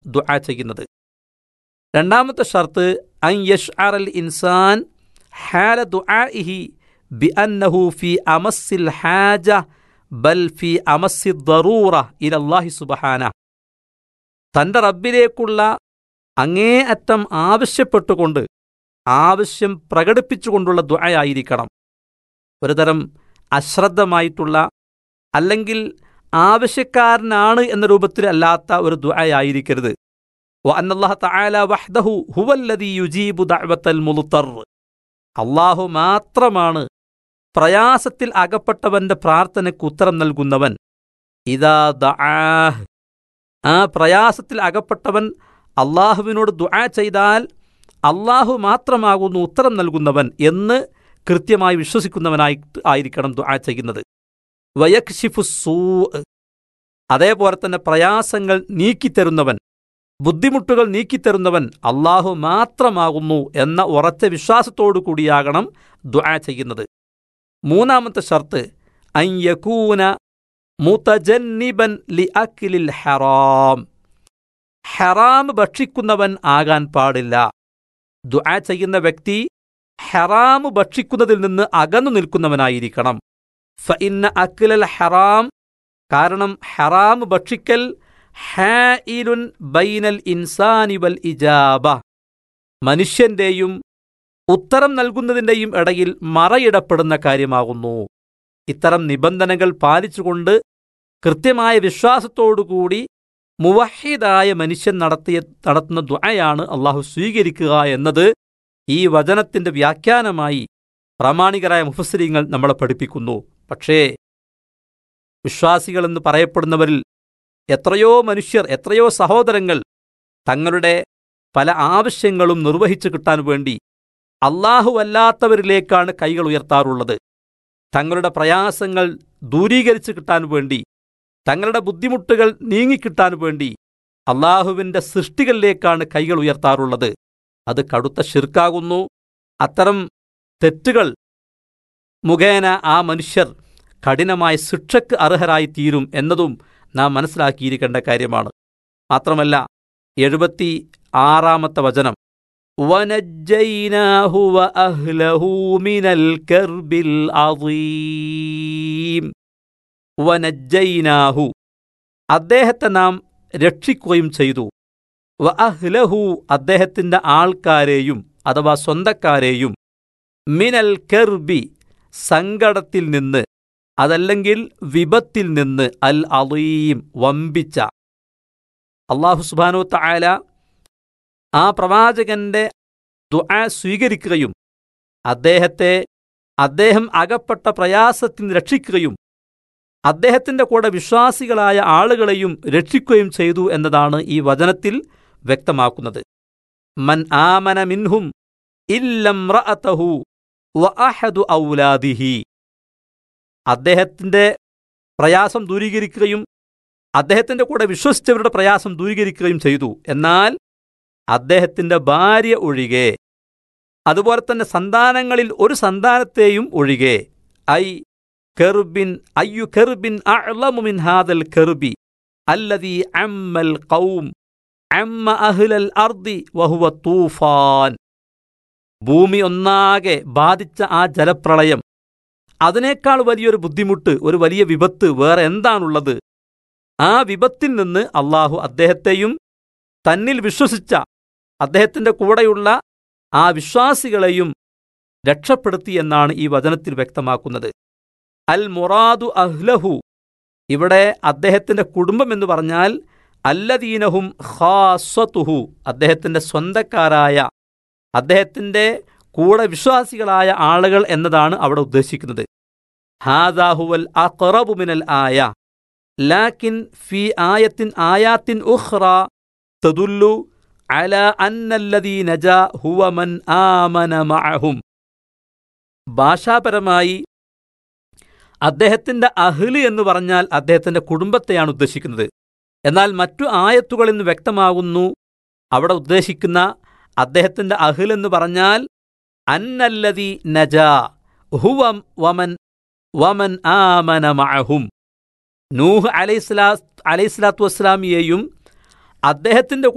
ദുആ ചെയ്യുന്നത് രണ്ടാമത്തെ ഷർത്ത് അൻ യഷ് അൽ ഇൻസാൻ ഹാല ദുആഇഹി ബി അന്നഹു ഫി അമസ്സിൽ ഹാജ ബൽ ഫി അമസ്സി ദറൂറ ഇലല്ലാഹി സുബഹാന തൻ്റെ റബ്ബിലേക്കുള്ള അങ്ങേ അറ്റം ആവശ്യപ്പെട്ടുകൊണ്ട് ആവശ്യം പ്രകടിപ്പിച്ചുകൊണ്ടുള്ള ദുആയായിരിക്കണം ഒരുതരം അശ്രദ്ധമായിട്ടുള്ള അല്ലെങ്കിൽ ആവശ്യക്കാരനാണ് എന്ന രൂപത്തിൽ അല്ലാത്ത ഒരു ദുആയായിരിക്കരുത് വഅന്നല്ലാഹ തആല വഹ്ദഹു ഹുവല്ലദീ യുജീബു ദഅവത്തൽ മുൽത്തർ അള്ളാഹു മാത്രമാണ് പ്രയാസത്തിൽ അകപ്പെട്ടവന്റെ പ്രാർത്ഥനയ്ക്ക് ഉത്തരം നൽകുന്നവൻ ഇതാ ദആഹ് ആ പ്രയാസത്തിൽ അകപ്പെട്ടവൻ അള്ളാഹുവിനോട് ദുആ ചെയ്താൽ അള്ളാഹു മാത്രമാകുന്നു ഉത്തരം നൽകുന്നവൻ എന്ന് കൃത്യമായി വിശ്വസിക്കുന്നവനായി ആയിരിക്കണം ദുആ ചെയ്യുന്നത് വയക്ഷിഫു സൂ അതേപോലെ തന്നെ പ്രയാസങ്ങൾ നീക്കിത്തരുന്നവൻ ബുദ്ധിമുട്ടുകൾ നീക്കിത്തരുന്നവൻ അള്ളാഹു മാത്രമാകുന്നു എന്ന ഉറച്ച വിശ്വാസത്തോടു കൂടിയാകണം ദുആ ചെയ്യുന്നത് മൂന്നാമത്തെ ഷർത്ത് അയ്യക്കൂന മുതജന്നിബൻ ലി അക്കിലിൽ ഹറാം ഹറാം ഭക്ഷിക്കുന്നവൻ ആകാൻ പാടില്ല ദുആ ചെയ്യുന്ന വ്യക്തി ഹറാം ഭക്ഷിക്കുന്നതിൽ നിന്ന് അകന്നു നിൽക്കുന്നവനായിരിക്കണം ഫഇന്ന അക്കിലൽ ഹറാം കാരണം ഹറാം ഭക്ഷിക്കൽ ഹായിലുൻ ബൈനൽ ഇൻസാനി വൽ ഇജാബ മനുഷ്യന്റെയും ഉത്തരം നൽകുന്നതിൻ്റെയും ഇടയിൽ മറയിടപ്പെടുന്ന കാര്യമാകുന്നു ഇത്തരം നിബന്ധനകൾ പാലിച്ചുകൊണ്ട് കൃത്യമായ വിശ്വാസത്തോടുകൂടി മുവഹിദായ മനുഷ്യൻ നടത്തിയ നടത്തുന്ന ദ്വയാണ് അള്ളാഹു സ്വീകരിക്കുക എന്നത് ഈ വചനത്തിന്റെ വ്യാഖ്യാനമായി പ്രാമാണികരായ മുഫസ്സരിങ്ങൾ നമ്മളെ പഠിപ്പിക്കുന്നു പക്ഷേ വിശ്വാസികളെന്ന് പറയപ്പെടുന്നവരിൽ എത്രയോ മനുഷ്യർ എത്രയോ സഹോദരങ്ങൾ തങ്ങളുടെ പല ആവശ്യങ്ങളും നിർവഹിച്ചു കിട്ടാൻ വേണ്ടി അല്ലാഹുവല്ലാത്തവരിലേക്കാണ് കൈകൾ ഉയർത്താറുള്ളത് തങ്ങളുടെ പ്രയാസങ്ങൾ ദൂരീകരിച്ചു കിട്ടാൻ വേണ്ടി തങ്ങളുടെ ബുദ്ധിമുട്ടുകൾ നീങ്ങിക്കിട്ടാൻ വേണ്ടി അള്ളാഹുവിൻ്റെ സൃഷ്ടികളിലേക്കാണ് കൈകൾ ഉയർത്താറുള്ളത് അത് കടുത്ത ശിർക്കാകുന്നു അത്തരം തെറ്റുകൾ മുഖേന ആ മനുഷ്യർ കഠിനമായ ശിക്ഷയ്ക്ക് അർഹരായി തീരും എന്നതും നാം മനസ്സിലാക്കിയിരിക്കേണ്ട കാര്യമാണ് മാത്രമല്ല എഴുപത്തി ആറാമത്തെ വചനം وَنَجَّيْنَاهُ وَأَهْلَهُ مِنَ الْكَرْبِ الْعَظِيمِ വനജ്ജൈനാഹു അദ്ദേഹത്തെ നാം രക്ഷിക്കുകയും ചെയ്തു വ അഹ്ലഹു അദ്ദേഹത്തിൻ്റെ ആൾക്കാരെയും അഥവാ സ്വന്തക്കാരെയും മിനൽ കെർബി സങ്കടത്തിൽ നിന്ന് അതല്ലെങ്കിൽ വിപത്തിൽ നിന്ന് അൽ അലീം വമ്പിച്ച അള്ളാഹു സുബാനു തായാല ആ പ്രവാചകന്റെ ദുആ സ്വീകരിക്കുകയും അദ്ദേഹത്തെ അദ്ദേഹം അകപ്പെട്ട പ്രയാസത്തിൽ നിന്ന് രക്ഷിക്കുകയും അദ്ദേഹത്തിന്റെ കൂടെ വിശ്വാസികളായ ആളുകളെയും രക്ഷിക്കുകയും ചെയ്തു എന്നതാണ് ഈ വചനത്തിൽ വ്യക്തമാക്കുന്നത് മൻ ആമന മിൻഹും ഇല്ലം റഅതഹു വ അഹദു ഔലാദിഹി അദ്ദേഹത്തിന്റെ പ്രയാസം ദൂരീകരിക്കുകയും അദ്ദേഹത്തിന്റെ കൂടെ വിശ്വസിച്ചവരുടെ പ്രയാസം ദൂരീകരിക്കുകയും ചെയ്തു എന്നാൽ അദ്ദേഹത്തിന്റെ ഭാര്യ ഒഴികെ അതുപോലെ തന്നെ സന്താനങ്ങളിൽ ഒരു സന്താനത്തെയും ഒഴികെ ഐ കെർബിൻ അയ്യു കെർബിൻ അഅ്ലമു മിൻ ഹാദൽ കെർബി അല്ലദീ അമ്മൽ ഖൗം അമ്മ അഹ്ലൽ അർദി വഹുവ തൂഫാൻ ഭൂമി ഒന്നാകെ ബാധിച്ച ആ ജലപ്രളയം അതിനേക്കാൾ വലിയൊരു ബുദ്ധിമുട്ട് ഒരു വലിയ വിപത്ത് വേറെ എന്താണുള്ളത് ആ വിപത്തിൽ നിന്ന് അള്ളാഹു അദ്ദേഹത്തെയും തന്നിൽ വിശ്വസിച്ച അദ്ദേഹത്തിന്റെ കൂടെയുള്ള ആ വിശ്വാസികളെയും രക്ഷപ്പെടുത്തി എന്നാണ് ഈ വചനത്തിൽ വ്യക്തമാക്കുന്നത് അൽ മുറാദു അഹ്ലഹു ഇവിടെ അദ്ദേഹത്തിന്റെ കുടുംബം എന്ന് പറഞ്ഞാൽ അല്ലദീനഹും ഖാസ്വത്തുഹു അദ്ദേഹത്തിന്റെ സ്വന്തക്കാരായ അദ്ദേഹത്തിന്റെ കൂടെ വിശ്വാസികളായ ആളുകൾ എന്നതാണ് അവിടെ ഉദ്ദേശിക്കുന്നത് ഹാദാഹുവൽ അഖറബു മിനൽ ആയ ലാക്കിൻ ഫി ആയത്തിൻ ആയാത്തിൻ ഉഖ്റ തദുല്ലു അല അന്നല്ലദീ നജാ ഹുവ മൻ ആമന മഅഹും ഭാഷാപരമായി അദ്ദേഹത്തിന്റെ അഹ്ല് എന്ന് പറഞ്ഞാൽ അദ്ദേഹത്തിന്റെ കുടുംബത്തെയാണ് ഉദ്ദേശിക്കുന്നത് എന്നാൽ മറ്റു ആയത്തുകളിൽ നിന്ന് വ്യക്തമാകുന്നു അവിടെ ഉദ്ദേശിക്കുന്ന അദ്ദേഹത്തിന്റെ അഹ്ൽ എന്ന് പറഞ്ഞാൽ അന്നല്ലതി നജാ ഹുവ വമൻ വമൻ ആമന മഅഹും നൂഹ് അലൈസ്ലാ അലൈസ്ലാത്തു വസ്സലാമിയെയും അദ്ദേഹത്തിന്റെ